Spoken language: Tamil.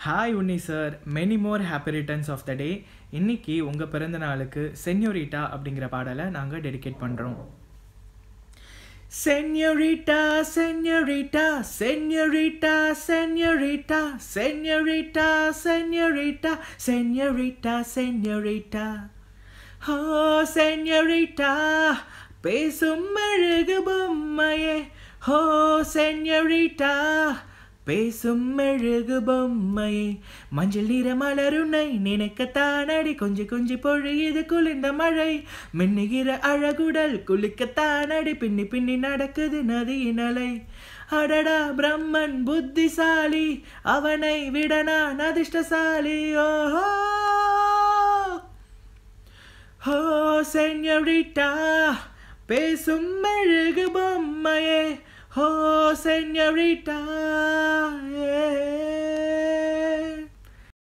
Hi Unni sir many more happy returns of the day இன்னைக்கு உங்கள் பிறந்த நாளுக்கு சென்யோரிட்டா அப்படிங்கிற பாடலை நாங்கள் டெடிகேட் பண்ணுறோம் Señorita, señorita, señorita, señorita, señorita, señorita, señorita, señorita. Oh, señorita, பேசும் அழகு பொம்மையே ஹோ சென்யோரிட்டா பேசும் அழகு பொம்மையே மஞ்சள் நிற மலருன்னை நினைக்கத்தானடி கொஞ்சி கொஞ்சி பொழியுது குளிர்ந்த மழை மின்னுகிற அழகுடல் குளிக்கத்தானடி பின்னி பின்னி நடக்குது நதியின் அலை அடடா பிரம்மன் புத்திசாலி அவனை விட நான் அதிர்ஷ்டசாலி ஓஹோ ஹோ சென்யோரிட்டா பேசும் அழகு பொம்மையே ஹோ சென்யோரிட்டா